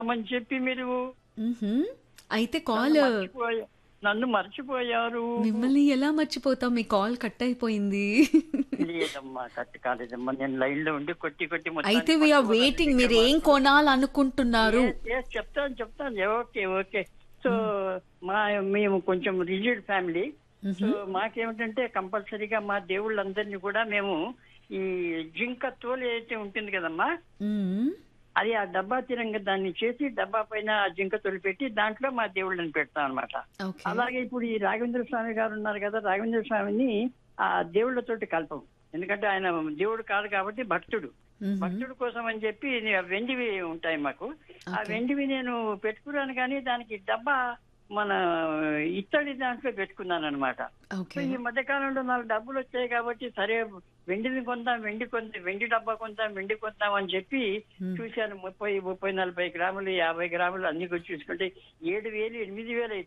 అని చెప్పి మీరు మ్మ్హ్మ్. అయితే నన్ను కాల్ మర్చిపోయా- నన్ను మర్చిపోయారు మిమ్మల్ని ఎలా మర్చిపోతాం మీ కాల్ కట్ అయిపోయింది లేదమ్మా కట్ కాలేదమ్మా నేను లైన్ లో ఉండి కొట్టి కొట్టి మొత్తానికి అయితే వీఆర్ పట్టుకోవాలని వెయిటింగ్ మీరు ఏం కొనాలనుకుంటున్నారు Yes, yes, చెప్తాను చెప్తాను ఓకే ఓకే సో మా మేము కొంచెం రిజిడ్ ఫ్యామిలీ సో మాకేమిటంటే కంపల్సరీగా మా దేవుళ్ళందరినీ కూడా మేము ఈ జింక తోలు ఏదైతే ఉంటుంది కదమ్మా మ్మ్. అది ఆ డబ్బా తిరంగా దాన్ని చేసి డబ్బా పైన ఆ జింక తొలి పెట్టి దాంట్లో మా దేవుళ్ళని పెడతాం అనమాట ఓకే అలాగే ఇప్పుడు ఈ రాఘవేంద్ర స్వామి గారు ఉన్నారు కదా రాఘవేంద్ర స్వామిని ఆ దేవుళ్ళతోటి కలపం ఎందుకంటే ఆయన దేవుడు కాదు కాబట్టి భక్తుడు మ్మ్. భక్తుడు కోసం అని చెప్పి నే- వెండివి ఉంటాయి మాకు ఆ Okay. వెండివి నేను పెట్టుకున్నాను కానీ దానికి డబ్బా మన ఇత్తడి దాంట్లో పెట్టుకున్నాను అనమాట సో ఓకే ఈ మధ్య కాలంలో నాకు డబ్బులు వచ్చాయి కాబట్టి సరే వెండిని కొందాం వెండి కొందాం వెండి డబ్బా కొందాం వెండి కొందాం అని చెప్పి Hmm. చూశాను ముప్పై ముప్పై నలభై గ్రాములు యాభై గ్రాములు అన్ని కూడా చూసుకుంటే ఏడు వేలు ఎనిమిది వేలు